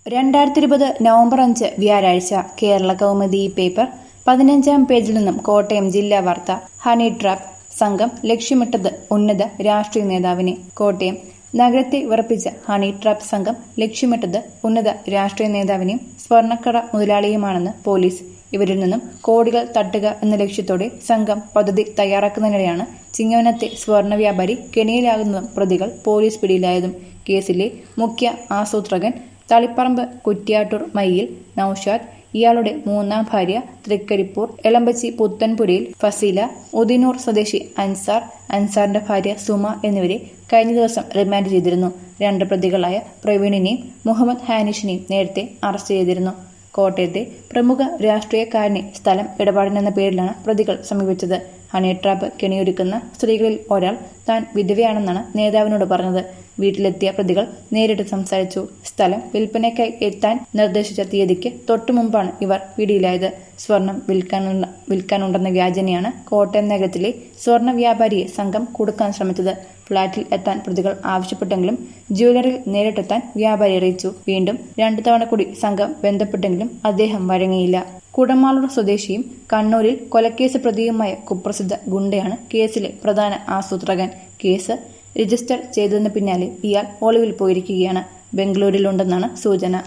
രണ്ടായിരത്തി ഇരുപത് നവംബർ അഞ്ച് വ്യാഴാഴ്ച കേരള കൗമുദി പേപ്പർ പതിനഞ്ചാം പേജിൽ നിന്നും കോട്ടയം ജില്ലാ വാർത്ത ഹണി ട്രാപ്പ് സംഘം ലക്ഷ്യമിട്ടത് ഉന്നത രാഷ്ട്രീയ നേതാവിനെ കോട്ടയം നഗരത്തെ വിറപ്പിച്ച ഹണി ട്രാപ്പ് സംഘം ലക്ഷ്യമിട്ടത് ഉന്നത രാഷ്ട്രീയ നേതാവിനെയും സ്വർണ്ണക്കട മുതലാളിയുമാണെന്ന് പോലീസ് ഇവരിൽ നിന്നും കോടികൾ തട്ടുക എന്ന ലക്ഷ്യത്തോടെ സംഘം പദ്ധതി തയ്യാറാക്കുന്നതിനിടെയാണ് ചിങ്ങവനത്തെ സ്വർണ്ണ വ്യാപാരി കെണിയിലാകുന്നതും പ്രതികൾ പോലീസ് പിടിയിലായതും കേസിലെ മുഖ്യ ആസൂത്രകൻ തളിപ്പറമ്പ് കുറ്റ്യാട്ടൂർ മയ്യിൽ നൌഷാദ് ഇയാളുടെ മൂന്നാം ഭാര്യ തൃക്കരിപ്പൂർ എളമ്പച്ചി പുത്തൻപുരയിൽ ഫസീല ഉദിനൂർ സ്വദേശി അൻസാർ അൻസാറിന്റെ ഭാര്യ സുമ എന്നിവരെ കഴിഞ്ഞ ദിവസം റിമാൻഡ് ചെയ്തിരുന്നു രണ്ട് പ്രതികളായ പ്രവീണിനെയും മുഹമ്മദ് ഹാനിഷിനെയും നേരത്തെ അറസ്റ്റ് ചെയ്തിരുന്നു കോട്ടയത്തെ പ്രമുഖ രാഷ്ട്രീയക്കാരനെ സ്ഥലം ഇടപാടിനെന്ന പേരിലാണ് പ്രതികൾ സമീപിച്ചത് ഹണി ട്രാപ്പ് കെണിയൊരുക്കുന്ന സ്ത്രീകളിൽ ഒരാൾ താൻ വിധവയാണെന്നാണ് നേതാവിനോട് പറഞ്ഞത് വീട്ടിലെത്തിയ പ്രതികൾ നേരിട്ട് സംസാരിച്ചു സ്ഥലം വിൽപ്പനയ്ക്കായി എത്താൻ നിർദ്ദേശിച്ച തീയതിക്ക് തൊട്ടു മുമ്പാണ് ഇവർ പിടിയിലായത് സ്വർണം വിൽക്കാനുണ്ട വിൽക്കാനുണ്ടെന്ന വ്യാജനയാണ് കോട്ടയം നഗരത്തിലെ സ്വർണ്ണ വ്യാപാരിയെ സംഘം കൊടുക്കാൻ ശ്രമിച്ചത് ഫ്ളാറ്റിൽ എത്താൻ പ്രതികൾ ആവശ്യപ്പെട്ടെങ്കിലും ജ്വല്ലറിയിൽ നേരിട്ടെത്താൻ വ്യാപാരി അറിയിച്ചു വീണ്ടും രണ്ടു തവണ കൂടി സംഘം ബന്ധപ്പെട്ടെങ്കിലും അദ്ദേഹം വഴങ്ങിയില്ല കുടമാളൂർ സ്വദേശിയും കണ്ണൂരിൽ കൊലക്കേസ് പ്രതിയുമായ കുപ്രസിദ്ധ ഗുണ്ടയാണ് കേസിലെ പ്രധാന ആസൂത്രകൻ കേസ് രജിസ്റ്റർ ചെയ്തതിന് പിന്നാലെ ഇയാൾ ഒളിവിൽ പോയിരിക്കുകയാണ് ബംഗളൂരിലുണ്ടെന്നാണ് സൂചന